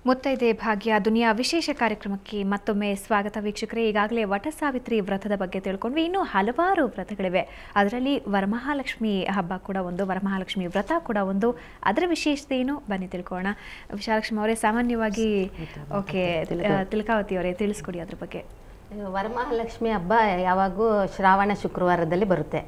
ಮುತ್ತೈದೆ ಭಾಗ್ಯ ದುನಿಯಾ ವಿಶೇಷ ಕಾರ್ಯಕ್ರಮಕ್ಕೆ ಮತ್ತೊಮ್ಮೆ ಸ್ವಾಗತ ವೀಕ್ಷಕರೇ ಈಗಾಗಲೇ ವಟ ಸಾವಿತ್ರಿ ವ್ರತದ ಬಗ್ಗೆ ತಿಳ್ಕೊಂಡ್ವಿ ಇನ್ನೂ ಹಲವಾರು ವ್ರತಗಳಿವೆ ಅದರಲ್ಲಿ ವರಮಹಾಲಕ್ಷ್ಮಿ ಹಬ್ಬ ಕೂಡ ಒಂದು ವರಮಹಾಲಕ್ಷ್ಮಿ ವ್ರತ ಕೂಡ ಒಂದು ಅದರ ವಿಶೇಷತೆ ಏನು ಬನ್ನಿ ತಿಳ್ಕೊಳ್ಳೋಣ ವಿಶಾಲಕ್ಷ್ಮಿ ಅವರೇ ಸಾಮಾನ್ಯವಾಗಿ ಓಕೆ ತಿಲಕಾವತಿ ಅವರೇ ತಿಳಿಸ್ಕೊಡಿ ಅದ್ರ ಬಗ್ಗೆ ವರಮಹಾಲಕ್ಷ್ಮಿ ಹಬ್ಬ ಯಾವಾಗೂ ಶ್ರಾವಣ ಶುಕ್ರವಾರದಲ್ಲಿ ಬರುತ್ತೆ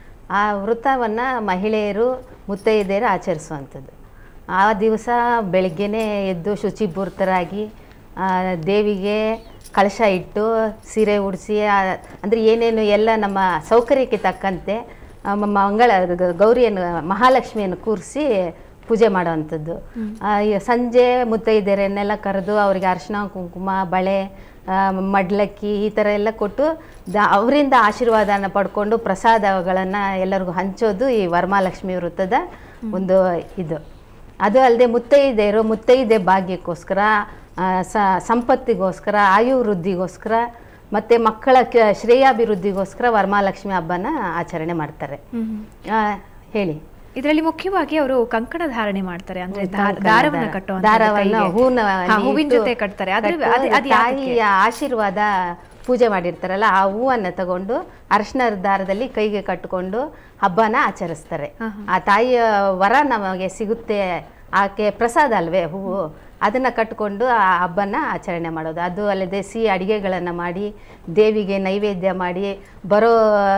ಆ ವೃತವನ್ನು ಮಹಿಳೆಯರು ಮುತ್ತೈದೆಯರು ಆಚರಿಸುವಂಥದ್ದು ಆ ದಿವಸ ಬೆಳಗ್ಗೆನೇ ಎದ್ದು ಶುಚಿಪೂರ್ತರಾಗಿ ಆ, ದೇವಿಗೆ ಕಳಶ ಇಟ್ಟು ಸೀರೆ ಉಡಿಸಿ ಅಂದರೆ ಏನೇನು ಎಲ್ಲ ನಮ್ಮ ಸೌಕರ್ಯಕ್ಕೆ ತಕ್ಕಂತೆ ಆ, ಮ- ಮಂಗಳ ಗ- ಗೌರಿಯನ್ನು ಮಹಾಲಕ್ಷ್ಮಿಯನ್ನು ಕೂರಿಸಿ ಪೂಜೆ ಮಾಡೋವಂಥದ್ದು ಆ, ಈ ಸಂಜೆ ಮುತ್ತೈದೆಯರನ್ನೆಲ್ಲ ಕರೆದು ಅವರಿಗೆ ಅರಿಶಿನ ಕುಂಕುಮ ಬಳೆ ಆ, ಮಡ್ಲಕ್ಕಿ ಈ ಥರ ಎಲ್ಲ ಕೊಟ್ಟು ದ ಅವರಿಂದ ಆಶೀರ್ವಾದನ ಪಡ್ಕೊಂಡು ಪ್ರಸಾದಗಳನ್ನು ಎಲ್ಲರಿಗೂ ಹಂಚೋದು ಈ ವರಮಹಾಲಕ್ಷ್ಮಿ ವೃತ್ತದ ಒಂದು ಇದು ಅದು ಅಲ್ಲದೆ ಮುತ್ತೈದೆಯರು ಮುತ್ತೈದೆ ಭಾಗ್ಯಕ್ಕೋಸ್ಕರ ಆ, ಸ- ಸಂಪತ್ತಿಗೋಸ್ಕರ ಆಯು ವೃದ್ಧಿಗೋಸ್ಕರ ಮತ್ತು ಮಕ್ಕಳ ಕ ಶ್ರೇಯಾಭಿವೃದ್ಧಿಗೋಸ್ಕರ ವರಮಹಾಲಕ್ಷ್ಮಿ ಹಬ್ಬನ ಆಚರಣೆ ಮಾಡ್ತಾರೆ ಆ, ಹೇಳಿ ಇದರಲ್ಲಿ ಮುಖ್ಯವಾಗಿ ಅವರು ಕಂಕಣ ಧಾರಣೆ ಮಾಡ್ತಾರೆ ಅಂದ್ರೆ ಕಂಕಣ ದಾರ- ದಾರವನ್ನ ದಾರ. ಕಟ್ಟುವ ದಾರವನ್ನ ಹೂನ ಹೂವಿನ ಇಟ್ಟು ಜೊತೆ ಕಟ್ತಾರೆ ಅದ್ರ ಕಟ್ಟು ಅದು- ಅದು ಯಾತಕ್ಕೆ? ತಾಯಿಯ ಆಶೀರ್ವಾದ ಪೂಜೆ ಮಾಡಿರ್ತಾರಲ್ಲ ಆ ಹೂವನ್ನ ತಗೊಂಡು ಅರಿಶಿನ ದಾರದಲ್ಲಿ ಕೈಗೆ ಕಟ್ಟಿಕೊಂಡು ಹಬ್ಬನ ಆಚರಿಸ್ತಾರೆ ಆ ತಾಯಿಯ ವರ ನಮಗೆ ಸಿಗುತ್ತೆ ಆಕೆ ಪ್ರಸಾದ ಅಲ್ವೇ ಹೂವು ಅದನ್ನ ಕಟ್ಟಿಕೊಂಡು ಆ ಹಬ್ಬನ ಆಚರಣೆ ಮಾಡೋದು ಅದು ಅಲ್ಲದೆ ಸಿಹಿ ಅಡಿಗೆಗಳನ್ನು ಮಾಡಿ ದೇವಿಗೆ ನೈವೇದ್ಯ ಮಾಡಿ ಬರೋ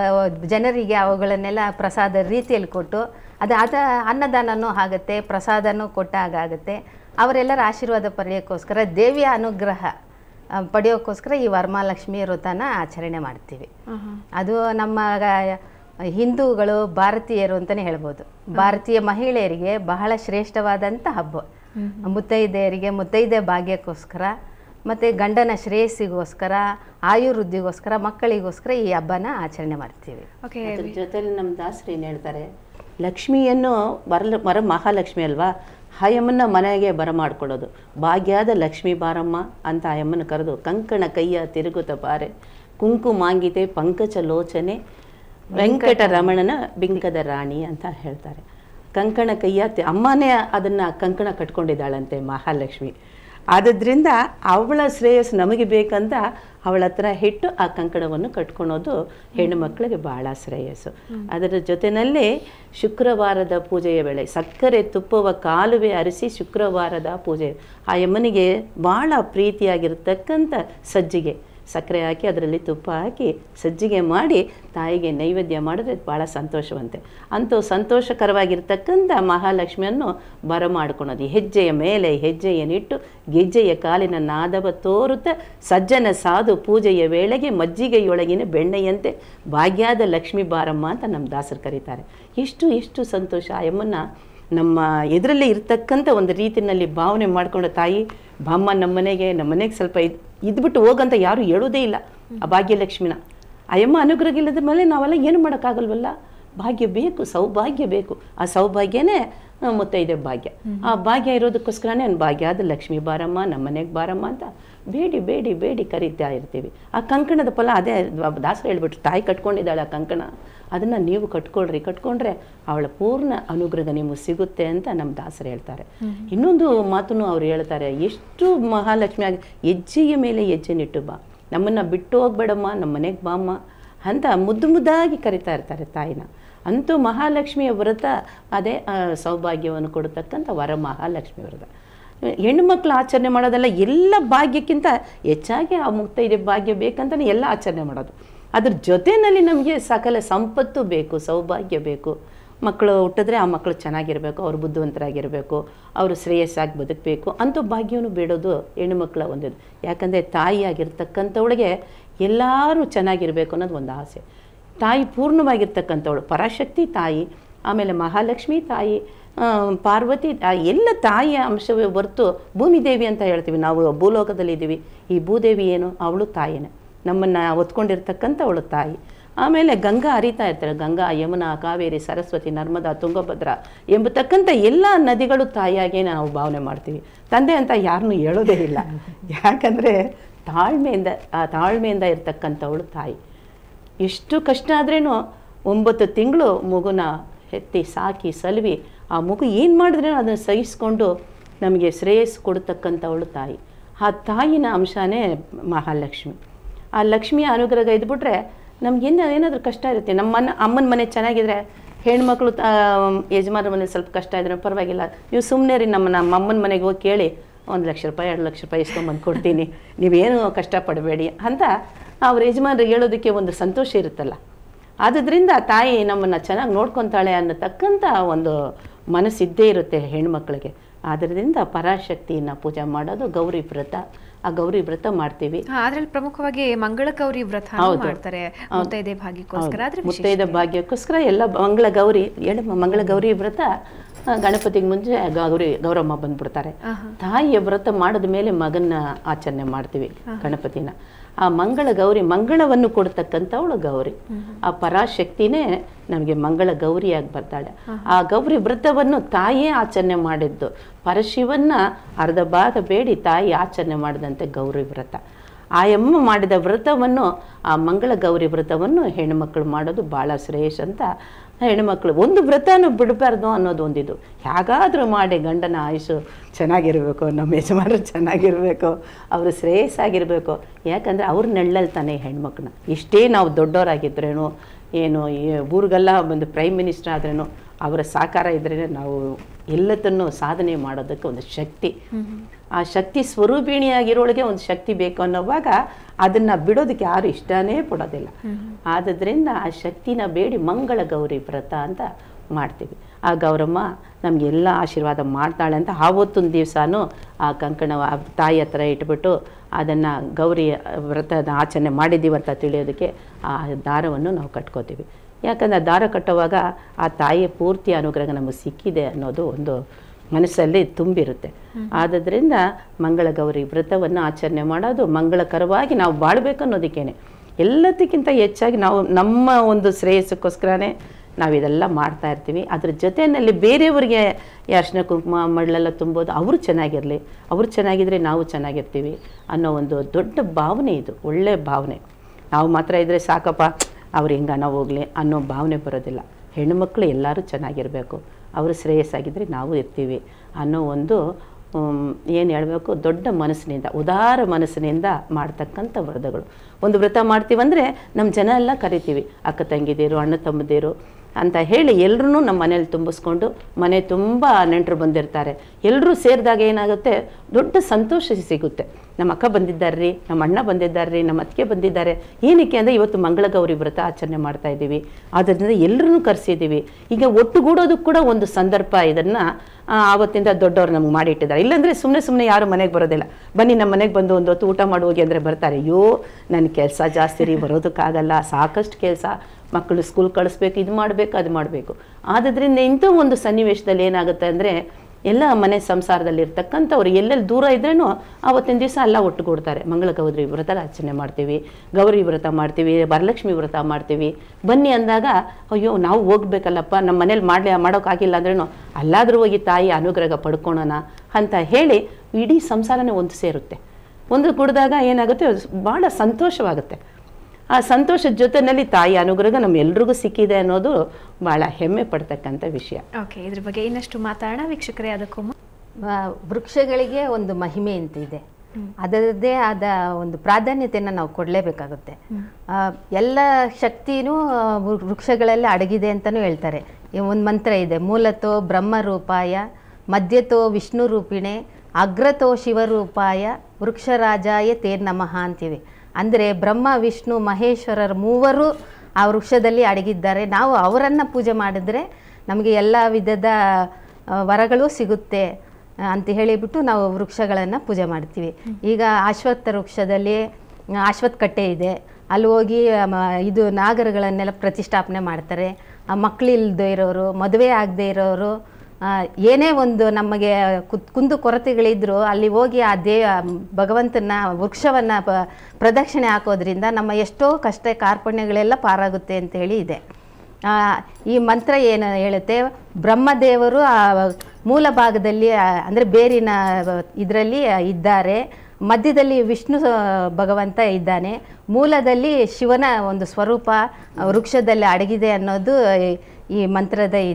ಜನರಿಗೆ ಅವುಗಳನ್ನೆಲ್ಲ ಪ್ರಸಾದ ರೀತಿಯಲ್ಲಿ ಕೊಟ್ಟು ಅದು ಅದ ಅನ್ನದಾನನೂ ಆಗುತ್ತೆ ಪ್ರಸಾದನೂ ಕೊಟ್ಟ ಹಾಗಾಗುತ್ತೆ ಅವರೆಲ್ಲರ ಆಶೀರ್ವಾದ ಪಡೆಯೋಕ್ಕೋಸ್ಕರ ದೇವಿಯ ಅನುಗ್ರಹ ಆ, ಪಡೆಯೋಕ್ಕೋಸ್ಕರ ಈ ವರಮಹಾಲಕ್ಷ್ಮಿ ವ್ರತನ ಆಚರಣೆ ಮಾಡ್ತೀವಿ ಅದು ನಮ್ಮ ಗ- ಹಿಂದೂಗಳು ಭಾರತೀಯರು ಅಂತಲೇ ಹೇಳ್ಬೋದು ಭಾರತೀಯ ಮಹಿಳೆಯರಿಗೆ ಬಹಳ ಶ್ರೇಷ್ಠವಾದಂಥ ಹಬ್ಬ ಮುತ್ತೈದೆಯರಿಗೆ ಮುತ್ತೈದೆ ಭಾಗ್ಯಕ್ಕೋಸ್ಕರ ಮತ್ತು ಗಂಡನ ಶ್ರೇಯಸ್ಸಿಗೋಸ್ಕರ ಆಯುವೃದ್ಧಿಗೋಸ್ಕರ ಮಕ್ಕಳಿಗೋಸ್ಕರ ಈ ಹಬ್ಬನ ಆಚರಣೆ ಮಾಡ್ತೀವಿ ಓಕೆ ಅದ್ರ ಜೊತೆಲಿ ನಮ್ಮ ದಾಸರು ಏನು ಹೇಳ್ತಾರೆ ಲಕ್ಷ್ಮಿಯನ್ನು ವರ ವರ ಮಹಾಲಕ್ಷ್ಮಿ ಅಲ್ವಾ ಆಯಮ್ಮನ ಮನೆಗೆ ಬರಮಾಡ್ಕೊಳ್ಳೋದು ಭಾಗ್ಯದ ಲಕ್ಷ್ಮಿ ಬಾರಮ್ಮ ಅಂತ ಆಯಮ್ಮನ ಕರೆದು ಕಂಕಣ ಕೈಯ ತಿರುಗುತ್ತ ಬಾರೆ ಕುಂಕುಮಾಂಗಿತೆ ಪಂಕಜ ಲೋಚನೆ ವೆಂಕಟರಮಣನ ಬಿಂಕದ ರಾಣಿ ಅಂತ ಹೇಳ್ತಾರೆ ಕಂಕಣ ಕೈಯ ತಿ- ಅಮ್ಮನೇ ಅದನ್ನು ಕಂಕಣ ಕಟ್ಕೊಂಡಿದ್ದಾಳಂತೆ ಮಹಾಲಕ್ಷ್ಮಿ ಆದದ್ರಿಂದ ಅವಳ ಶ್ರೇಯಸ್ಸು ನಮಗೆ ಬೇಕಂತ ಅವಳ ಹತ್ರ ಇಟ್ಟು ಆ ಕಂಕಣವನ್ನು ಕಟ್ಕೊಳೋದು ಹೆಣ್ಣು ಮಕ್ಕಳಿಗೆ ಬಹಳ ಶ್ರೇಯಸ್ಸು ಅದರ ಜೊತೆಯಲ್ಲೇ ಶುಕ್ರವಾರದ ಪೂಜೆಯ ವೇಳೆ ಸಕ್ಕರೆ ತುಪ್ಪವ ಕಾಲುವೆ ಅರಿಸಿ ಶುಕ್ರವಾರದ ಪೂಜೆ ಆ ಯಮ್ಮನಿಗೆ ಭಾಳ ಪ್ರೀತಿಯಾಗಿರ್ತಕ್ಕಂಥ ಸಜ್ಜಿಗೆ ಸಕ್ಕರೆ ಹಾಕಿ ಅದರಲ್ಲಿ ತುಪ್ಪ ಹಾಕಿ ಸಜ್ಜಿಗೆ ಮಾಡಿ ತಾಯಿಗೆ ನೈವೇದ್ಯ ಮಾಡಿದ್ರೆ ಭಾಳ ಸಂತೋಷವಂತೆ ಅಂತೂ ಸಂತೋಷಕರವಾಗಿರ್ತಕ್ಕಂಥ ಮಹಾಲಕ್ಷ್ಮಿಯನ್ನು ಬರಮಾಡ್ಕೊಳೋದು ಹೆಜ್ಜೆಯ ಮೇಲೆ ಹೆಜ್ಜೆಯನ್ನಿಟ್ಟು ಗೆಜ್ಜೆಯ ಕಾಲಿನ ನಾದವ ತೋರುತ್ತ ಸಜ್ಜನ ಸಾಧು ಪೂಜೆಯ ವೇಳೆಗೆ ಮಜ್ಜಿಗೆಯೊಳಗಿನ ಬೆಣ್ಣೆಯಂತೆ ಭಾಗ್ಯಾದ ಲಕ್ಷ್ಮೀ ಬಾರಮ್ಮ ಅಂತ ನಮ್ಮ ದಾಸರು ಕರೀತಾರೆ ಎಷ್ಟು ಎಷ್ಟು ಸಂತೋಷ ಆ ಯಮ್ಮನ್ನ ನಮ್ಮ ಎದುರಲ್ಲೇ ಇರ್ತಕ್ಕಂಥ ಒಂದು ರೀತಿಯಲ್ಲಿ ಭಾವನೆ ಮಾಡ್ಕೊಂಡು ತಾಯಿ ಬಾಮ್ಮ ನಮ್ಮ ಮನೆಗೆ ನಮ್ಮ ಮನೆಗೆ ಸ್ವಲ್ಪ ಇದ್ ಇದ್ಬಿಟ್ಟು ಹೋಗಂತ ಯಾರು ಹೇಳೋದೇ ಇಲ್ಲ ಆ ಭಾಗ್ಯಲಕ್ಷ್ಮಿನ ಅಯ್ಯಮ್ಮ ಅನುಗ್ರಹ ಇಲ್ಲದ ಮೇಲೆ ನಾವೆಲ್ಲ ಏನು ಮಾಡೋಕ್ಕಾಗಲ್ವಲ್ಲ ಭಾಗ್ಯ ಬೇಕು ಸೌಭಾಗ್ಯ ಬೇಕು ಆ ಸೌಭಾಗ್ಯನೇ ಆ, ಮುತ್ತೈದೆ ಭಾಗ್ಯ ಆ ಭಾಗ್ಯ ಇರೋದಕ್ಕೋಸ್ಕರನೇ ನಾನು ಭಾಗ್ಯಾದ ಲಕ್ಷ್ಮೀ ಬಾರಮ್ಮ ನಮ್ಮ ಮನೆಗೆ ಬಾರಮ್ಮ ಅಂತ ಬೇಡಿ ಬೇಡಿ ಬೇಡಿ ಕರೀತಾ ಇರ್ತೀವಿ ಆ ಕಂಕಣದ ಫಲ ಅದೇ ದಾಸ ಹೇಳ್ಬಿಟ್ರು ತಾಯಿ ಕಟ್ಕೊಂಡಿದ್ದಾಳೆ ಆ ಕಂಕಣ ಅದನ್ನು ನೀವು ಕಟ್ಕೊಳ್ರಿ ಕಟ್ಕೊಂಡ್ರೆ ಅವಳ ಪೂರ್ಣ ಅನುಗ್ರಹ ನಿಮಗೆ ಸಿಗುತ್ತೆ ಅಂತ ನಮ್ಮ ದಾಸರು ಹೇಳ್ತಾರೆ ಇನ್ನೊಂದು ಮಾತನ್ನು ಅವ್ರು ಹೇಳ್ತಾರೆ ಎಷ್ಟು ಮಹಾಲಕ್ಷ್ಮಿ ಆಗಿ ಹೆಜ್ಜೆಯ ಮೇಲೆ ಹೆಜ್ಜೆ ನಿಟ್ಟು ಬಾ ನಮ್ಮನ್ನು ಬಿಟ್ಟು ಹೋಗ್ಬೇಡಮ್ಮ ನಮ್ಮ ಮನೆಗೆ ಬಾಮ್ಮ ಅಂತ ಮುದ್ದು ಮುದ್ದಾಗಿ ಕರಿತಾ ಇರ್ತಾರೆ ತಾಯಿನ ಅಂತೂ ಮಹಾಲಕ್ಷ್ಮಿಯ ವ್ರತ ಅದೇ ಆ, ಸೌಭಾಗ್ಯವನ್ನು ಕೊಡತಕ್ಕಂಥ ವರ ಮಹಾಲಕ್ಷ್ಮಿ ವ್ರತ ಹೆಣ್ಣು ಮಕ್ಕಳು ಆಚರಣೆ ಮಾಡೋದೆಲ್ಲ ಎಲ್ಲ ಭಾಗ್ಯಕ್ಕಿಂತ ಹೆಚ್ಚಾಗಿ ಆ ಮುಕ್ತೈದೆ ಭಾಗ್ಯ ಬೇಕಂತಲೇ ಎಲ್ಲ ಆಚರಣೆ ಮಾಡೋದು ಅದ್ರ ಜೊತೆಯಲ್ಲಿ ನಮಗೆ ಸಕಲ ಸಂಪತ್ತು ಬೇಕು ಸೌಭಾಗ್ಯ ಬೇಕು ಮಕ್ಕಳು ಹುಟ್ಟಿದ್ರೆ ಆ ಮಕ್ಕಳು ಚೆನ್ನಾಗಿರಬೇಕು ಅವ್ರು ಬುದ್ಧಿವಂತರಾಗಿರಬೇಕು ಅವರು ಶ್ರೇಯಸ್ಸಾಗಿ ಬದುಕಬೇಕು ಅಂಥ ಭಾಗ್ಯವನ್ನು ಬೇಡೋದು ಹೆಣ್ಣು ಮಕ್ಕಳ ಒಂದು ಇದು. ಯಾಕಂದರೆ ತಾಯಿಯಾಗಿರ್ತಕ್ಕಂಥವಳಿಗೆ ಎಲ್ಲರೂ ಚೆನ್ನಾಗಿರಬೇಕು ಅನ್ನೋದು ಒಂದು ಆಸೆ ತಾಯಿ ಪೂರ್ಣವಾಗಿರ್ತಕ್ಕಂಥವಳು ಪರಾಶಕ್ತಿ ತಾಯಿ ಆಮೇಲೆ ಮಹಾಲಕ್ಷ್ಮಿ ತಾಯಿ ಆ, ಪಾರ್ವತಿ ತಾಯಿ ಎಲ್ಲ ತಾಯಿಯ ಅಂಶವೇ ಹೊರತು ಭೂಮಿದೇವಿ ಅಂತ ಹೇಳ್ತೀವಿ ನಾವು ಭೂಲೋಕದಲ್ಲಿ ಇದ್ದೀವಿ ಈ ಭೂದೇವಿ ಏನು ಅವಳು ತಾಯಿನೇ ನಮ್ಮನ್ನು ಹೊತ್ಕೊಂಡಿರ್ತಕ್ಕಂಥ ಅವಳು ತಾಯಿ ಆಮೇಲೆ ಗಂಗಾ ಹರಿತಾ ಇರ್ತಾರೆ ಗಂಗಾ ಯಮುನಾ ಕಾವೇರಿ ಸರಸ್ವತಿ ನರ್ಮದಾ ತುಂಗಭದ್ರ ಎಂಬತಕ್ಕಂಥ ಎಲ್ಲ ನದಿಗಳು ತಾಯಿಯಾಗಿ ನಾವು ಭಾವನೆ ಮಾಡ್ತೀವಿ ತಂದೆ ಅಂತ ಯಾರನ್ನೂ ಹೇಳೋದೇ ಇಲ್ಲ ಯಾಕಂದರೆ ತಾಳ್ಮೆಯಿಂದ ಆ ತಾಳ್ಮೆಯಿಂದ ಇರ್ತಕ್ಕಂಥವಳು ತಾಯಿ ಎಷ್ಟು ಕಷ್ಟ ಆದ್ರೇನು ಒಂಬತ್ತು ತಿಂಗಳು ಮಗುನ ಎತ್ತಿ ಸಾಕಿ ಸಲುವಿ ಆ ಮಗು ಏನು ಮಾಡಿದ್ರೆ ಅದನ್ನು ಸಹಿಸ್ಕೊಂಡು ನಮಗೆ ಶ್ರೇಯಸ್ಸು ಕೊಡ್ತಕ್ಕಂಥವಳು ತಾಯಿ ಆ ತಾಯಿನ ಅಂಶನೇ ಮಹಾಲಕ್ಷ್ಮಿ ಆ ಲಕ್ಷ್ಮಿಯ ಅನುಗ್ರಹ ಇದ್ಬಿಟ್ರೆ ನಮ್ಗೇನು ಏನಾದರೂ ಕಷ್ಟ ಇರುತ್ತೆ ನಮ್ಮ ಮನೆ ಅಮ್ಮನ ಮನೆ ಚೆನ್ನಾಗಿದ್ರೆ ಹೆಣ್ಮಕ್ಳು ತ ಯಜಮಾನ್ರ ಮನೆ ಸ್ವಲ್ಪ ಕಷ್ಟ ಇದ್ರೆ ಪರವಾಗಿಲ್ಲ ನೀವು ಸುಮ್ಮನೆ ರೀ ನಮ್ಮ ನಮ್ಮ ಅಮ್ಮನ ಮನೆಗೆ ಹೋಗಿ ಕೇಳಿ ಒಂದು ಲಕ್ಷ ರೂಪಾಯಿ ಎರಡು ಲಕ್ಷ ರೂಪಾಯಿ ಇಸ್ಕೊಂಬಂದು ಕೊಡ್ತೀನಿ ನೀವೇನು ಕಷ್ಟಪಡಬೇಡಿ ಅಂತ ಅವ್ರ ಯಜಮಾನ್ರಿಗೆ ಹೇಳೋದಕ್ಕೆ ಒಂದು ಸಂತೋಷ ಇರುತ್ತಲ್ಲ ಆದುದರಿಂದ ತಾಯಿ ನಮ್ಮನ್ನು ಚೆನ್ನಾಗಿ ನೋಡ್ಕೊತಾಳೆ ಅನ್ನತಕ್ಕಂಥ ಒಂದು ಮನಸ್ಸಿದ್ದೇ ಇರುತ್ತೆ ಹೆಣ್ಮಕ್ಳಿಗೆ ಆದ್ದರಿಂದ ಪರಾಶಕ್ತಿಯನ್ನು ಪೂಜೆ ಮಾಡೋದು ಗೌರಿ ವ್ರತ ಆ ಗೌರಿ ವ್ರತ ಮಾಡ್ತೀವಿ ಹಾ, ಅದ್ರಲ್ಲಿ ಪ್ರಮುಖವಾಗಿ ಮಂಗಳ ಗೌರಿ ವ್ರತ ಹೌದು. ಮಾಡ್ತಾರೆ ಮುತ್ತೈದೆ ಭಾಗ್ಯಕ್ಕೋಸ್ಕರ ಆದ್ರೆ ಹೌದು. ಮುತ್ತೈದ ಭಾಗ್ಯಕ್ಕೋಸ್ಕರ ಎಲ್ಲ ಮಂಗಳ ಗೌರಿ ಹೇಳ ಮಂಗಳ ಗೌರಿ ವ್ರತ ಆ, ಗಣಪತಿಗೆ ಮುಂಚೆ ಗೌರಿ ಗೌರಮ್ಮ ಬಂದ್ಬಿಡ್ತಾರೆ ತಾಯಿಯ ವ್ರತ ಮಾಡಿದ ಮೇಲೆ ಮಗನ ಆಚರಣೆ ಮಾಡ್ತೀವಿ ಗಣಪತಿನ ಆ ಮಂಗಳ ಗೌರಿ ಮಂಗಳವನ್ನು ಕೊಡ್ತಕ್ಕಂಥವಳು ಗೌರಿ ಆ ಪರಾಶಕ್ತಿನೇ ನಮಗೆ ಮಂಗಳ ಗೌರಿಯಾಗಿ ಬರ್ತಾಳೆ ಆ ಗೌರಿ ವ್ರತವನ್ನು ತಾಯಿಯೇ ಆಚರಣೆ ಮಾಡಿದ್ದು ಪರಶಿವನ್ನ ಅರ್ಧ ಭಾಗ ಬೇಡಿ ತಾಯಿ ಆಚರಣೆ ಮಾಡಿದಂತೆ ಗೌರಿ ವ್ರತ ಆ ಎಮ್ಮ ಮಾಡಿದ ವ್ರತವನ್ನು ಆ ಮಂಗಳ ಗೌರಿ ವ್ರತವನ್ನು ಹೆಣ್ಮಕ್ಳು ಮಾಡೋದು ಭಾಳ ಶ್ರೇಯಸ್ ಅಂತ ಹೆಣ್ಮಕ್ಳು ಒಂದು ವ್ರತನೂ ಬಿಡಬಾರ್ದು ಅನ್ನೋದು ಒಂದಿದು ಹೇಗಾದರೂ ಮಾಡಿ ಗಂಡನ ಆಯುಷು ಚೆನ್ನಾಗಿರಬೇಕು ನಮ್ಮ ಯಜಮಾನರು ಚೆನ್ನಾಗಿರಬೇಕು ಅವರು ಶ್ರೇಯಸ್ಸಾಗಿರಬೇಕು ಯಾಕಂದರೆ ಅವ್ರ ನೆಳ್ಳಲ್ಲಿ ತಾನೇ ಹೆಣ್ಮಕ್ಳನ್ನ ಎಷ್ಟೇ ನಾವು ದೊಡ್ಡವರಾಗಿದ್ರೇನು ಏನು ಈ ಊರಿಗೆಲ್ಲ ಒಂದು ಪ್ರೈಮ್ ಮಿನಿಸ್ಟರ್ ಆದ್ರೇನು ಅವರ ಸಾಕಾರ ಇದ್ರೇ ನಾವು ಎಲ್ಲದನ್ನು ಸಾಧನೆ ಮಾಡೋದಕ್ಕೆ ಒಂದು ಶಕ್ತಿ ಆ ಶಕ್ತಿ ಸ್ವರೂಪಿಣಿಯಾಗಿರೋಳಿಗೆ ಒಂದು ಶಕ್ತಿ ಬೇಕು ಅನ್ನೋವಾಗ ಅದನ್ನ ಬಿಡೋದಕ್ಕೆ ಯಾರು ಇಷ್ಟನೇ ಪಡೋದಿಲ್ಲ ಆದದ್ರಿಂದ ಆ ಶಕ್ತಿನ ಬೇಡಿ ಮಂಗಳ ಗೌರಿ ವ್ರತ ಅಂತ ಮಾಡ್ತೀವಿ ಆ ಗೌರಮ್ಮ ನಮಗೆಲ್ಲ ಆಶೀರ್ವಾದ ಮಾಡ್ತಾಳೆ ಅಂತ ಆವತ್ತೊಂದು ದಿವಸನೂ ಆ ಕಂಕಣ ಆ ತಾಯಿ ಹತ್ರ ಇಟ್ಬಿಟ್ಟು ಅದನ್ನು ಗೌರಿ ವ್ರತದ ಆಚರಣೆ ಮಾಡಿದ್ದೀವಿ ಅಂತ ತಿಳಿಯೋದಕ್ಕೆ ಆ ದಾರವನ್ನು ನಾವು ಕಟ್ಕೋತೀವಿ ಯಾಕಂದರೆ ಆ ದಾರ ಕಟ್ಟುವಾಗ ಆ ತಾಯಿಯ ಪೂರ್ತಿ ಅನುಗ್ರಹ ನಮಗೆ ಸಿಕ್ಕಿದೆ ಅನ್ನೋದು ಒಂದು ಮನಸ್ಸಲ್ಲಿ ತುಂಬಿರುತ್ತೆ ಆದದ್ರಿಂದ ಮಂಗಳ ಗೌರಿ ವ್ರತವನ್ನು ಆಚರಣೆ ಮಾಡೋದು ಮಂಗಳಕರವಾಗಿ ನಾವು ಬಾಳ್ಬೇಕು ಅನ್ನೋದಕ್ಕೇನೆ ಎಲ್ಲದಕ್ಕಿಂತ ಹೆಚ್ಚಾಗಿ ನಾವು ನಮ್ಮ ಒಂದು ಶ್ರೇಯಸ್ಸಕ್ಕೋಸ್ಕರನೇ ನಾವು ಇದೆಲ್ಲ ಮಾಡ್ತಾ ಇರ್ತೀವಿ ಅದ್ರ ಜೊತೆಯಲ್ಲಿ ಬೇರೆಯವರಿಗೆ ಈ ಅರ್ಶಿನ ಕುಂಕುಮ ಮರಳೆಲ್ಲ ತುಂಬೋದು ಅವರು ಚೆನ್ನಾಗಿರಲಿ ಅವರು ಚೆನ್ನಾಗಿದ್ರೆ ನಾವು ಚೆನ್ನಾಗಿರ್ತೀವಿ ಅನ್ನೋ ಒಂದು ದೊಡ್ಡ ಭಾವನೆ ಇದು ಒಳ್ಳೆಯ ಭಾವನೆ ನಾವು ಮಾತ್ರ ಇದ್ದರೆ ಸಾಕಪ್ಪ ಅವ್ರು ಹೆಂಗನ ಹೋಗಲಿ ಅನ್ನೋ ಭಾವನೆ ಬರೋದಿಲ್ಲ ಹೆಣ್ಣುಮಕ್ಳು ಎಲ್ಲರೂ ಚೆನ್ನಾಗಿರಬೇಕು ಅವರು ಶ್ರೇಯಸ್ಸಾಗಿದ್ದರೆ ನಾವು ಇರ್ತೀವಿ ಅನ್ನೋ ಒಂದು ಏನು ಹೇಳಬೇಕು ದೊಡ್ಡ ಮನಸ್ಸಿನಿಂದ ಉದಾರ ಮನಸ್ಸಿನಿಂದ ಮಾಡ್ತಕ್ಕಂಥ ವ್ರತಗಳು ಒಂದು ವ್ರತ ಮಾಡ್ತೀವಂದರೆ ನಮ್ಮ ಜನ ಎಲ್ಲ ಕರಿತೀವಿ ಅಕ್ಕ ತಂಗಿದಿರು ಅಣ್ಣ ತಮ್ಮದಿರು ಅಂತ ಹೇಳಿ ಎಲ್ಲರೂ ನಮ್ಮ ಮನೇಲಿ ತುಂಬಿಸ್ಕೊಂಡು ಮನೆ ತುಂಬ ನೆಂಟರು ಬಂದಿರ್ತಾರೆ ಎಲ್ಲರೂ ಸೇರಿದಾಗ ಏನಾಗುತ್ತೆ ದೊಡ್ಡ ಸಂತೋಷ ಸಿಗುತ್ತೆ ನಮ್ಮ ಅಕ್ಕ ಬಂದಿದ್ದಾರ್ರಿ ನಮ್ಮ ಅಣ್ಣ ಬಂದಿದ್ದಾರ್ರಿ ನಮ್ಮ ಅತ್ತಿಗೆ ಬಂದಿದ್ದಾರೆ ಏನಕ್ಕೆ ಅಂದರೆ ಇವತ್ತು ಮಂಗಳ ಗೌರಿ ವ್ರತ ಆಚರಣೆ ಮಾಡ್ತಾ ಇದ್ದೀವಿ ಆದ್ದರಿಂದ ಎಲ್ಲರನ್ನೂ ಕರೆಸಿದ್ದೀವಿ ಈಗ ಒಟ್ಟುಗೂಡೋದಕ್ಕೆ ಕೂಡ ಒಂದು ಸಂದರ್ಭ ಇದನ್ನು ಆವತ್ತಿಂದ ದೊಡ್ಡವ್ರು ನಮ್ಗೆ ಮಾಡಿಟ್ಟಿದ್ದಾರೆ ಇಲ್ಲಾಂದರೆ ಸುಮ್ಮನೆ ಸುಮ್ಮನೆ ಯಾರು ಮನೆಗೆ ಬರೋದಿಲ್ಲ ಬನ್ನಿ ನಮ್ಮ ಮನೆಗೆ ಬಂದು ಒಂದು ಹೊತ್ತು ಊಟ ಮಾಡಿ ಹೋಗಿ ಅಂದರೆ ಬರ್ತಾರೆ ಅಯ್ಯೋ ನನ್ನ ಕೆಲಸ ಜಾಸ್ತಿ ರೀ ಬರೋದಕ್ಕಾಗಲ್ಲ ಸಾಕಷ್ಟು ಕೆಲಸ ಮಕ್ಕಳು ಸ್ಕೂಲ್ ಕಳಿಸ್ಬೇಕು ಇದು ಮಾಡಬೇಕು ಅದು ಮಾಡಬೇಕು ಆದದ್ರಿಂದ ಇಂಥ ಒಂದು ಸನ್ನಿವೇಶದಲ್ಲಿ ಏನಾಗುತ್ತೆ ಅಂದರೆ ಎಲ್ಲ ಮನೆ ಸಂಸಾರದಲ್ಲಿ ಇರ್ತಕ್ಕಂಥವ್ರು ಎಲ್ಲೆಲ್ಲಿ ದೂರ ಇದ್ರೇನು ಆವತ್ತಿನ ದಿವಸ ಎಲ್ಲ ಒಟ್ಟುಗೂಡ್ತಾರೆ ಮಂಗಳ ಗೌರಿ ವ್ರತ ಆಚರಣೆ ಮಾಡ್ತೀವಿ ಗೌರಿ ವ್ರತ ಮಾಡ್ತೀವಿ ವರಲಕ್ಷ್ಮಿ ವ್ರತ ಮಾಡ್ತೀವಿ ಬನ್ನಿ ಅಂದಾಗ ಅಯ್ಯೋ ನಾವು ಹೋಗ್ಬೇಕಲ್ಲಪ್ಪ ನಮ್ಮ ಮನೇಲಿ ಮಾಡಲಿ ಮಾಡೋಕ್ಕಾಗಿಲ್ಲ ಅಂದ್ರೂ ಅಲ್ಲಾದರೂ ಹೋಗಿ ತಾಯಿ ಅನುಗ್ರಹ ಪಡ್ಕೊಳೋಣ ಅಂತ ಹೇಳಿ ಇಡೀ ಸಂಸಾರನೇ ಒಂದು ಸೇರುತ್ತೆ ಒಂದು ಕುಡಿದಾಗ ಏನಾಗುತ್ತೆ ಭಾಳ ಸಂತೋಷವಾಗುತ್ತೆ ಆ ಸಂತೋಷದ ಜೊತೆಯಲ್ಲಿ ತಾಯಿ ಅನುಗ್ರಹ ನಮ್ಮ ಎಲ್ರಿಗೂ ಸಿಕ್ಕಿದೆ ಅನ್ನೋದು ಭಾಳ ಹೆಮ್ಮೆ ಪಡ್ತಕ್ಕಂಥ ವಿಷಯ ಓಕೆ ಇದ್ರ ಬಗ್ಗೆ ಇನ್ನಷ್ಟು ಮಾತಾಡೋಣ ವೀಕ್ಷಕರೇ ಅದಕ್ಕೂ ಮು- ಆ, ವೃಕ್ಷಗಳಿಗೆ ಒಂದು ಮಹಿಮೆ ಅಂತ ಇದೆ ಅದರದ್ದೇ ಆದ ಒಂದು ಪ್ರಾಧಾನ್ಯತೆಯನ್ನು ನಾವು ಕೊಡಲೇಬೇಕಾಗುತ್ತೆ ಎಲ್ಲ ಶಕ್ತಿನೂ ಆ, ವೃ- ವೃಕ್ಷಗಳಲ್ಲಿ ಅಡಗಿದೆ ಅಂತಲೂ ಹೇಳ್ತಾರೆ ಒಂದು ಮಂತ್ರ ಇದೆ ಮೂಲತೋ ಬ್ರಹ್ಮರೂಪಾಯ ಮಧ್ಯತೋ ವಿಷ್ಣು ರೂಪಿಣೆ ಅಗ್ರತೋ ಶಿವರೂಪಾಯ ವೃಕ್ಷರಾಜಾಯ ತೇರ್ ನಮಃ ಅಂತೀವಿ ಅಂದರೆ ಬ್ರಹ್ಮ ವಿಷ್ಣು ಮಹೇಶ್ವರರ ಮೂವರು ಆ ವೃಕ್ಷದಲ್ಲಿ ಅಡಗಿದ್ದಾರೆ ನಾವು ಅವರನ್ನು ಪೂಜೆ ಮಾಡಿದ್ರೆ ನಮಗೆ ಎಲ್ಲ ವಿಧದ ಆ, ವರಗಳು ಸಿಗುತ್ತೆ ಆ, ಅಂತ ಹೇಳಿಬಿಟ್ಟು ನಾವು ವೃಕ್ಷಗಳನ್ನು ಪೂಜೆ ಮಾಡ್ತೀವಿ ಈಗ ಅಶ್ವತ್ಥ ವೃಕ್ಷದಲ್ಲಿ ಆ, ಅಶ್ವತ್ಥ ಕಟ್ಟೆ ಇದೆ ಅಲ್ಲಿ ಹೋಗಿ ಆ, ಮ- ಇದು ನಾಗರಗಳನ್ನೆಲ್ಲ ಪ್ರತಿಷ್ಠಾಪನೆ ಮಾಡ್ತಾರೆ ಆ ಮಕ್ಕಳಿಲ್ದೇ ಇರೋರು ಮದುವೆ ಆಗದೆ ಇರೋರು ಆ, ಏನೇ ಒಂದು ನಮಗೆ ಕುತ್- ಕುಂದು ಕೊರತೆಗಳಿದ್ರು ಅಲ್ಲಿ ಹೋಗಿ ಆ ದೇ ಭಗವಂತನ ವೃಕ್ಷವನ್ನು ಪ ಪ್ರದಕ್ಷಿಣೆ ಹಾಕೋದ್ರಿಂದ ನಮ್ಮ ಎಷ್ಟೋ ಕಷ್ಟ ಕಾರ್ಪಣ್ಯಗಳೆಲ್ಲ ಪಾರಾಗುತ್ತೆ ಅಂತ ಹೇಳಿ ಇದೆ ಆ, ಈ ಮಂತ್ರ ಏನು ಹೇಳುತ್ತೆ ಬ್ರಹ್ಮದೇವರು ಆ ಮೂಲ ಭಾಗದಲ್ಲಿ ಅಂದರೆ ಬೇರಿನ ಇದರಲ್ಲಿ ಇದ್ದಾರೆ ಮಧ್ಯದಲ್ಲಿ ವಿಷ್ಣು ಆ, ಭಗವಂತ ಇದ್ದಾನೆ ಮೂಲದಲ್ಲಿ ಶಿವನ ಒಂದು ಸ್ವರೂಪ ಆ, ವೃಕ್ಷದಲ್ಲಿ ಅಡಗಿದೆ ಅನ್ನೋದು ಈ- ಈ ಮಂತ್ರದ ಇದು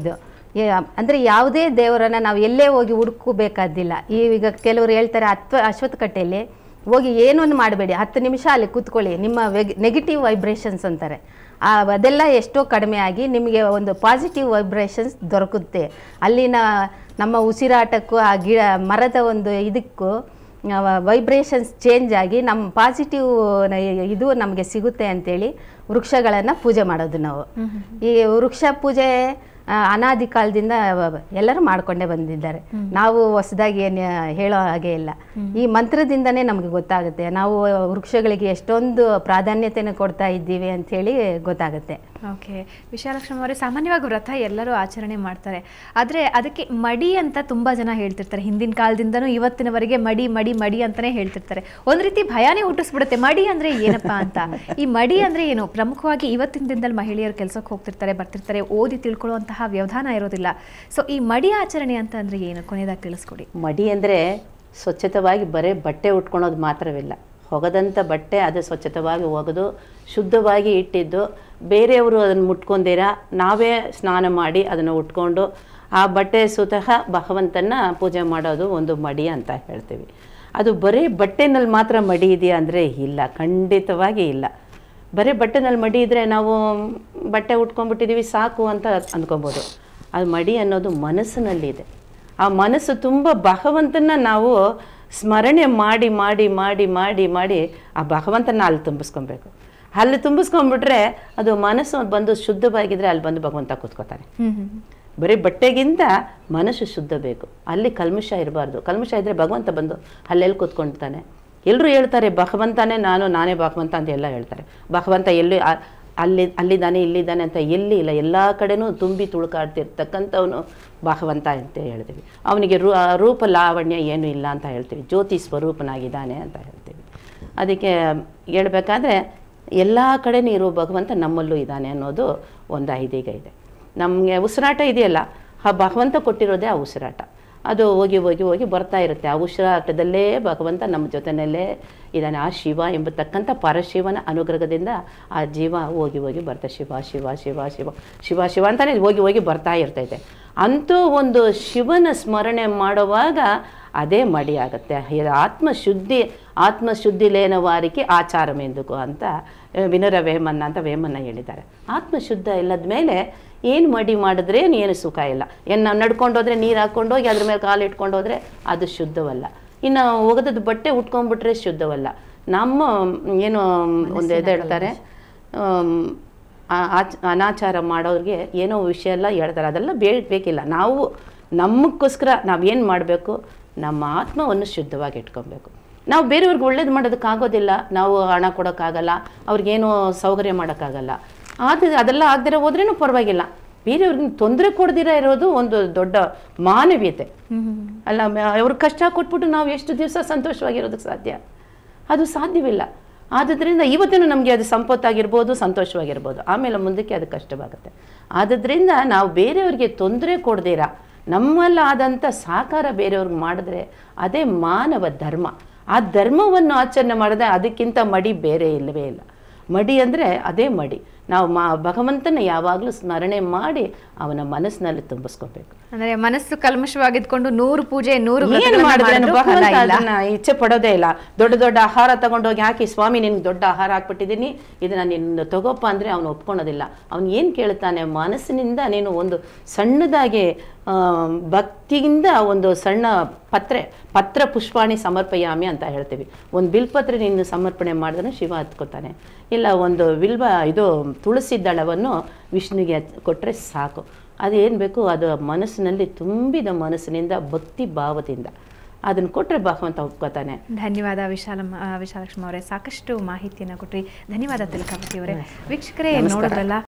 ಅಂದರೆ ಯಾವುದೇ ದೇವರನ್ನು ನಾವು ಎಲ್ಲೇ ಹೋಗಿ ಹುಡುಕಬೇಕಾದಿಲ್ಲ ಈಗ ಕೆಲವರು ಹೇಳ್ತಾರೆ ಅತ್ವ ಅಶ್ವತ್ಥಕಟ್ಟೆಯಲ್ಲಿ ಹೋಗಿ ಏನೊಂದು ಮಾಡಬೇಡಿ ಹತ್ತು ನಿಮಿಷ ಅಲ್ಲಿ ಕೂತ್ಕೊಳ್ಳಿ ನಿಮ್ಮ ನೆಗೆಟಿವ್ ವೈಬ್ರೇಷನ್ಸ್ ಅಂತಾರೆ ಆ ಅದೆಲ್ಲ ಎಷ್ಟೋ ಕಡಿಮೆ ಆಗಿ ನಿಮಗೆ ಒಂದು ಪಾಸಿಟಿವ್ ವೈಬ್ರೇಷನ್ಸ್ ದೊರಕುತ್ತೆ ಅಲ್ಲಿನ ನಮ್ಮ ಉಸಿರಾಟಕ್ಕೂ ಆ ಗಿಡ ಮರದ ಒಂದು ಇದಕ್ಕೂ ವೈಬ್ರೇಷನ್ಸ್ ಚೇಂಜ್ ಆಗಿ ನಮ್ಮ ಪಾಸಿಟಿವ್ ಇದು ನಮಗೆ ಸಿಗುತ್ತೆ ಅಂತೇಳಿ ವೃಕ್ಷಗಳನ್ನು ಪೂಜೆ ಮಾಡೋದು ನಾವು ಈ ವೃಕ್ಷ ಪೂಜೆ ಆ, ಅನಾದಿ ಕಾಲದಿಂದ ಎಲ್ಲರೂ ಮಾಡ್ಕೊಂಡೇ ಬಂದಿದ್ದಾರೆ ನಾವು ಹೊಸದಾಗಿ ಏನು ಹೇಳೋ ಹಾಗೆ ಇಲ್ಲ ಈ ಮಂತ್ರದಿಂದನೇ ನಮಗೆ ಗೊತ್ತಾಗುತ್ತೆ ನಾವು ವೃಕ್ಷಗಳಿಗೆ ಎಷ್ಟೊಂದು ಪ್ರಾಧಾನ್ಯತೆಯನ್ನು ಕೊಡ್ತಾ ಇದ್ದೀವಿ ಅಂಥೇಳಿ ಗೊತ್ತಾಗುತ್ತೆ ಓಕೆ ವಿಶಾಲಕ್ಷ್ಮಿ ಅವರೇ ಸಾಮಾನ್ಯವಾಗಿ ವ್ರತ ಎಲ್ಲರೂ ಆಚರಣೆ ಮಾಡ್ತಾರೆ ಆದರೆ ಅದಕ್ಕೆ ಮಡಿ ಅಂತ ತುಂಬ ಜನ ಹೇಳ್ತಿರ್ತಾರೆ ಹಿಂದಿನ ಕಾಲದಿಂದನೂ ಇವತ್ತಿನವರೆಗೆ ಮಡಿ ಮಡಿ ಮಡಿ ಅಂತಾನೆ ಹೇಳ್ತಿರ್ತಾರೆ ಒಂದು ರೀತಿ ಭಯಾನೇ ಹುಟ್ಟಿಸ್ಬಿಡುತ್ತೆ ಮಡಿ ಅಂದರೆ ಏನಪ್ಪಾ ಅಂತ ಈ ಮಡಿ ಅಂದರೆ ಏನು ಪ್ರಮುಖವಾಗಿ ಇವತ್ತಿನ ದಿನದಲ್ಲಿ ಮಹಿಳೆಯರು ಕೆಲಸಕ್ಕೆ ಹೋಗ್ತಿರ್ತಾರೆ ಬರ್ತಿರ್ತಾರೆ ಓದಿ ತಿಳ್ಕೊಳ್ಳುವಂತಹ ವ್ಯವಧಾನ ಇರೋದಿಲ್ಲ ಸೊ ಈ ಮಡಿ ಆಚರಣೆ ಅಂತ ಅಂದರೆ ಏನು ಕೊನೆಯದಾಗಿ ತಿಳಿಸ್ಕೊಡಿ ಮಡಿ ಅಂದರೆ ಸ್ವಚ್ಛತವಾಗಿ ಬರೀ ಬಟ್ಟೆ ಉಟ್ಕೊಳೋದು ಮಾತ್ರವಿಲ್ಲ ಹೊಗದಂಥ ಬಟ್ಟೆ ಅದು ಸ್ವಚ್ಛತವಾಗಿ ಒಗೆದು ಶುದ್ಧವಾಗಿ ಇಟ್ಟಿದ್ದು ಬೇರೆಯವರು ಅದನ್ನು ಮುಟ್ಕೊಂಡೀರ ನಾವೇ ಸ್ನಾನ ಮಾಡಿ ಅದನ್ನು ಉಟ್ಕೊಂಡು ಆ ಬಟ್ಟೆ ಸುತಃ ಭಗವಂತನ ಪೂಜೆ ಮಾಡೋದು ಒಂದು ಮಡಿ ಅಂತ ಹೇಳ್ತೀವಿ ಅದು ಬರೀ ಬಟ್ಟೆನಲ್ಲಿ ಮಾತ್ರ ಮಡಿ ಇದೆಯಾ ಅಂದರೆ ಇಲ್ಲ ಖಂಡಿತವಾಗಿ ಇಲ್ಲ ಬರೀ ಬಟ್ಟೆನಲ್ಲಿ ಮಡಿ ಇದ್ದರೆ ನಾವು ಬಟ್ಟೆ ಉಟ್ಕೊಂಡ್ಬಿಟ್ಟಿದ್ದೀವಿ ಸಾಕು ಅಂತ ಅಂದ್ಕೊಬೋದು ಅದು ಮಡಿ ಅನ್ನೋದು ಮನಸ್ಸಿನಲ್ಲಿದೆ ಆ ಮನಸ್ಸು ತುಂಬ ಭಗವಂತನ ನಾವು ಸ್ಮರಣೆ ಮಾಡಿ ಮಾಡಿ ಮಾಡಿ ಮಾಡಿ ಮಾಡಿ ಆ ಭಗವಂತನ ಅಲ್ಲಿ ತುಂಬಿಸ್ಕೊಬೇಕು ಅಲ್ಲಿ ತುಂಬಿಸ್ಕೊಂಡ್ಬಿಟ್ರೆ ಅದು ಮನಸ್ಸು ಬಂದು ಶುದ್ಧವಾಗಿದ್ರೆ ಅಲ್ಲಿ ಬಂದು ಭಗವಂತ ಕೂತ್ಕೋತಾನೆ ಹ್ಮ್ ಹ್ಮ್ ಬರೀ ಬಟ್ಟೆಗಿಂತ ಮನಸ್ಸು ಶುದ್ಧ ಬೇಕು ಅಲ್ಲಿ ಕಲ್ಮಶ ಇರಬಾರ್ದು ಕಲ್ಮಶ ಇದ್ದರೆ ಭಗವಂತ ಬಂದು ಅಲ್ಲೆಲ್ಲಿ ಕೂತ್ಕೊಳ್ತಾನೆ ಎಲ್ಲರೂ ಹೇಳ್ತಾರೆ ಭಗವಂತನೇ ನಾನು ನಾನೇ ಭಗವಂತ ಅಂತ ಎಲ್ಲ ಹೇಳ್ತಾರೆ ಭಗವಂತ ಎಲ್ಲಿ ಆ- ಅಲ್ಲಿ ಅಲ್ಲಿದ್ದಾನೆ ಇಲ್ಲಿದ್ದಾನೆ ಅಂತ ಎಲ್ಲಿ ಇಲ್ಲ ಎಲ್ಲ ಕಡೆನೂ ತುಂಬಿ ತುಳುಕಾಡ್ತಿರ್ತಕ್ಕಂಥವನು ಭಗವಂತ ಅಂತ ಹೇಳ್ತೀವಿ ಅವನಿಗೆ ರೂ ಆ ರೂಪ ಲಾವಣ್ಯ ಏನೂ ಇಲ್ಲ ಅಂತ ಹೇಳ್ತೀವಿ ಜ್ಯೋತಿ ಸ್ವರೂಪನಾಗಿದ್ದಾನೆ ಅಂತ ಹೇಳ್ತೀವಿ ಅದಕ್ಕೆ ಹೇಳ್ಬೇಕಾದ್ರೆ ಎಲ್ಲ ಕಡೆನೂ ಇರೋ ಭಗವಂತ ನಮ್ಮಲ್ಲೂ ಇದ್ದಾನೆ ಅನ್ನೋದು ಒಂದು ಐದೀಗ ಇದೆ ನಮಗೆ ಉಸಿರಾಟ ಇದೆಯಲ್ಲ ಆ ಭಗವಂತ ಕೊಟ್ಟಿರೋದೇ ಆ ಉಸಿರಾಟ ಅದು ಹೋಗಿ ಹೋಗಿ ಹೋಗಿ ಬರ್ತಾ ಇರುತ್ತೆ ಆ ಉಸಿರಾಟದಲ್ಲೇ ಭಗವಂತ ನಮ್ಮ ಜೊತೆಯಲ್ಲೇ ಇದ್ದಾನೆ ಆ ಶಿವ ಎಂಬತಕ್ಕಂಥ ಪರಶಿವನ ಅನುಗ್ರಹದಿಂದ ಆ ಜೀವ ಹೋಗಿ ಹೋಗಿ ಬರ್ತಾ ಶಿವ ಶಿವ ಶಿವ ಶಿವ ಶಿವ ಶಿವ ಅಂತಲೇ ಹೋಗಿ ಹೋಗಿ ಬರ್ತಾ ಇರ್ತೈತೆ ಅಂತೂ ಒಂದು ಶಿವನ ಸ್ಮರಣೆ ಮಾಡುವಾಗ ಅದೇ ಮಡಿ ಆಗುತ್ತೆ ಇದು ಆತ್ಮಶುದ್ಧಿ ಆತ್ಮಶುದ್ಧಿ ಲೇನ ವಾರಿಗೆ ಆಚಾರಮೆಂದುಕು ಅಂತ ಆ, ವಿನರ ವೇಮನ್ನ ಅಂತ ವೇಮನ್ನ ಹೇಳಿದ್ದಾರೆ ಆತ್ಮಶುದ್ಧ ಇಲ್ಲದ ಮೇಲೆ ಏನು ಮಡಿ ಮಾಡಿದ್ರೆ ಏನು ಸುಖ ಇಲ್ಲ ಏನು ನಾವು ನಡ್ಕೊಂಡು ಹೋದ್ರೆ ನೀರು ಹಾಕ್ಕೊಂಡು ಹೋಗಿ ಅದ್ರ ಮೇಲೆ ಕಾಲು ಇಟ್ಕೊಂಡು ಹೋದ್ರೆ ಅದು ಶುದ್ಧವಲ್ಲ ಇನ್ನು ಒಗೆದದ್ದು ಬಟ್ಟೆ ಉಟ್ಕೊಂಡ್ಬಿಟ್ರೆ ಶುದ್ಧವಲ್ಲ ನಮ್ಮ ಏನು ಒಂದು ಇದು ಹೇಳ್ತಾರೆ ಆಮ್, ಆ- ಆಚ ಅನಾಚಾರ ಮಾಡೋರಿಗೆ ಏನೋ ವಿಷಯ ಎಲ್ಲ ಹೇಳ್ತಾರೆ ಅದೆಲ್ಲ ಬೇ ಬೇಕಿಲ್ಲ ನಾವು ನಮಗೋಸ್ಕರ ನಾವೇನು ಮಾಡಬೇಕು ನಮ್ಮ ಆತ್ಮವನ್ನು ಶುದ್ಧವಾಗಿ ಇಟ್ಕೊಬೇಕು ನಾವು ಬೇರೆಯವ್ರಿಗೆ ಒಳ್ಳೇದು ಮಾಡೋದಕ್ಕಾಗೋದಿಲ್ಲ ನಾವು ಹಣ ಕೊಡೋಕ್ಕಾಗಲ್ಲ ಅವ್ರಿಗೇನು ಸೌಕರ್ಯ ಮಾಡೋಕ್ಕಾಗಲ್ಲ ಆದರೆ ಅದೆಲ್ಲ ಆಗದಿರ ಹೋದ್ರೇನು ಪರವಾಗಿಲ್ಲ ಬೇರೆಯವ್ರಿಗೆ ತೊಂದರೆ ಕೊಡ್ದಿರ ಇರೋದು ಒಂದು ದೊಡ್ಡ ಮಾನವೀಯತೆ ಅಲ್ಲ ಮ- ಅವ್ರಿಗೆ ಕಷ್ಟ ಕೊಟ್ಬಿಟ್ಟು ನಾವು ಎಷ್ಟು ದಿವಸ ಸಂತೋಷವಾಗಿರೋದಕ್ಕೆ ಸಾಧ್ಯ ಅದು ಸಾಧ್ಯವಿಲ್ಲ ಆದುದರಿಂದ ಇವತ್ತಿನ ನಮಗೆ ಅದು ಸಂಪತ್ತಾಗಿರ್ಬೋದು ಸಂತೋಷವಾಗಿರ್ಬೋದು ಆಮೇಲೆ ಮುಂದಕ್ಕೆ ಅದು ಕಷ್ಟವಾಗುತ್ತೆ ಆದುದರಿಂದ ನಾವು ಬೇರೆಯವ್ರಿಗೆ ತೊಂದರೆ ಕೊಡ್ದಿರ ನಮ್ಮಲ್ಲಾದಂಥ ಸಾಕಾರ ಬೇರೆಯವ್ರಿಗೆ ಮಾಡಿದ್ರೆ ಅದೇ ಮಾನವ ಧರ್ಮ ಆ ಧರ್ಮವನ್ನು ಆಚರಣೆ ಮಾಡಿದ್ರೆ ಅದಕ್ಕಿಂತ ಮಡಿ ಬೇರೆ ಇಲ್ಲವೇ ಇಲ್ಲ ಮಡಿ ಅಂದರೆ ಅದೇ ಮಡಿ ನಾವು ಮಾ ಭಗವಂತನ ಯಾವಾಗಲೂ ಸ್ಮರಣೆ ಮಾಡಿ ಅವನ ಮನಸ್ಸಿನಲ್ಲಿ ತುಂಬಿಸ್ಕೋಬೇಕು ಅಂದ್ರೆ ಮನಸ್ಸು ಕಲ್ಮಶವಾಗಿದ್ಕೊಂಡು ನೂರು ಪೂಜೆ ನೂರು ಏನು ವ್ರತಗಳನ್ನ ಮಾಡಿದ್ರೆ ಮಾಡಿದ್ರೂ ಭಗವಂತ ಫಲ ಇಲ್ಲ. ಅದನ್ನ ಇಚ್ಛೆ ಪಡೋದೇ ಇಲ್ಲ ದೊಡ್ಡ ದೊಡ್ಡ ಆಹಾರ ತಗೊಂಡೋಗಿ ಹಾಕಿ ಸ್ವಾಮಿ ನಿನ್ಗೆ ದೊಡ್ಡ ಆಹಾರ ಹಾಕ್ಬಿಟ್ಟಿದ್ದೀನಿ ಇದನ್ನ ನೀನು ತಗೋಪ್ಪ ಅಂದರೆ ಅವನು ಒಪ್ಕೊಳೋದಿಲ್ಲ ಅವನು ಏನು ಕೇಳ್ತಾನೆ ಮನಸ್ಸಿನಿಂದ ನೀನು ಒಂದು ಸಣ್ಣದಾಗಿ ಆ, ಭಕ್ತಿಯಿಂದ ಒಂದು ಸಣ್ಣ ಪತ್ರೆ ಪತ್ರ ಪುಷ್ಪಾಣಿ ಸಮರ್ಪಯಾಮಿ ಅಂತ ಹೇಳ್ತೀವಿ ಒಂದು ಬಿಲ್ಪತ್ರೆ ನೀನು ಸಮರ್ಪಣೆ ಮಾಡಿದ್ರೆ ಶಿವ ಹತ್ಕೋತಾನೆ ಇಲ್ಲ ಒಂದು ಬಿಲ್ವ ಇದು ತುಳಸಿ ದಳವನ್ನು ವಿಷ್ಣುಗೆ ಕೊಟ್ಟರೆ ಸಾಕು ಅದೇನು ಬೇಕು ಅದು ಮನಸ್ಸಿನಲ್ಲಿ ತುಂಬಿದ ಮನಸ್ಸಿನಿಂದ ಭಕ್ತಿ ಭಾವದಿಂದ ಅದನ್ನು ಕೊಟ್ಟರೆ ಭಗವಂತ ಒಪ್ಕೋತಾನೆ ಧನ್ಯವಾದ ವಿಶಾಲ ವಿಶಾಲಕ್ಷ್ಮಿ ಅವರೇ ಸಾಕಷ್ಟು ಮಾಹಿತಿಯನ್ನು ಕೊಟ್ರಿ ಧನ್ಯವಾದ ತಿಲಕಾವತಿ ಅವರೇ ವೀಕ್ಷಕರೇ ನಮಸ್ಕಾರ. ನೋಡಿದ್ರಲ್ಲ